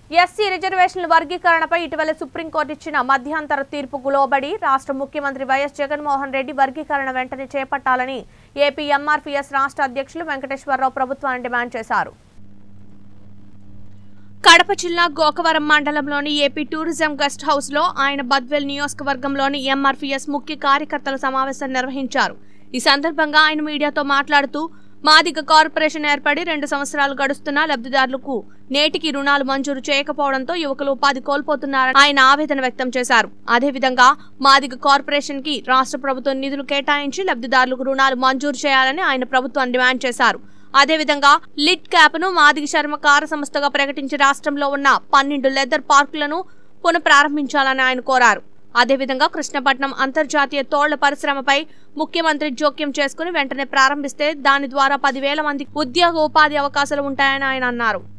SC రిజర్వేషన్ల వర్గీకరణపై ఇటీవల supreme court ఇచ్చిన మధ్యంతర తీర్పుకు లోబడి రాష్ట్ర ముఖ్యమంత్రి వైఎస్ జగన్మోహన్ రెడ్డి వర్గీకరణ వెంటనే చేపట్టాలని ఏపీ ఎంఆర్పీఎస్ రాష్ట్ర అధ్యక్షులు వెంకటేశ్వరరావు ప్రభుత్వాన్ని డిమాండ్ చేశారు కడప జిల్లా గోకవరం మండలంలోని ఏపీ టూరిజం గెస్ట్ హౌస్ లో ఆయన బద్వెల్ నియోజకవర్గంలోని ఎంఆర్పీఎస్ ముఖ్య కార్యకర్తల సమావేశం నిర్వహించారు ఈ సందర్భంగా ఆయన మీడియాతో మాట్లాడుతూ మాదిగ కార్పొరేషన్ ఏర్పడి రెండు సంవత్సరాలు గడుస్తున్నా లబ్ధిదారులకు నేటికి రుణాలు మంజూరు చేయకపోవడంతో యువకులు ఉపాధి కోల్పోతున్నారని ఆయన ఆవేదన వ్యక్తం చేశారు అదేవిధంగా మాదిగ కార్పొరేషన్ కి రాష్ట్ర ప్రభుత్వం నిధులు కేటాయించి లబ్ధిదారులకు రుణాలు మంజూరు చేయాలని ఆయన ప్రభుత్వాన్ని డిమాండ్ చేశారు అదేవిధంగా లిట్ క్యాప్ ను మాదిగ చర్మకార సంస్థగా ప్రకటించి రాష్ట్రంలో ఉన్న పన్నెండు లెదర్ పార్కులను పునఃప్రారంభించాలని ఆయన కోరారు అదేవిధంగా కృష్ణపట్నం అంతర్జాతీయ తోళ్ల పరిశ్రమపై ముఖ్యమంత్రి జోక్యం చేసుకుని వెంటనే ప్రారంభిస్తే దాని ద్వారా పదివేల మంది ఉద్యోగ ఉపాధి అవకాశాలు ఉంటాయని ఆయన అన్నారు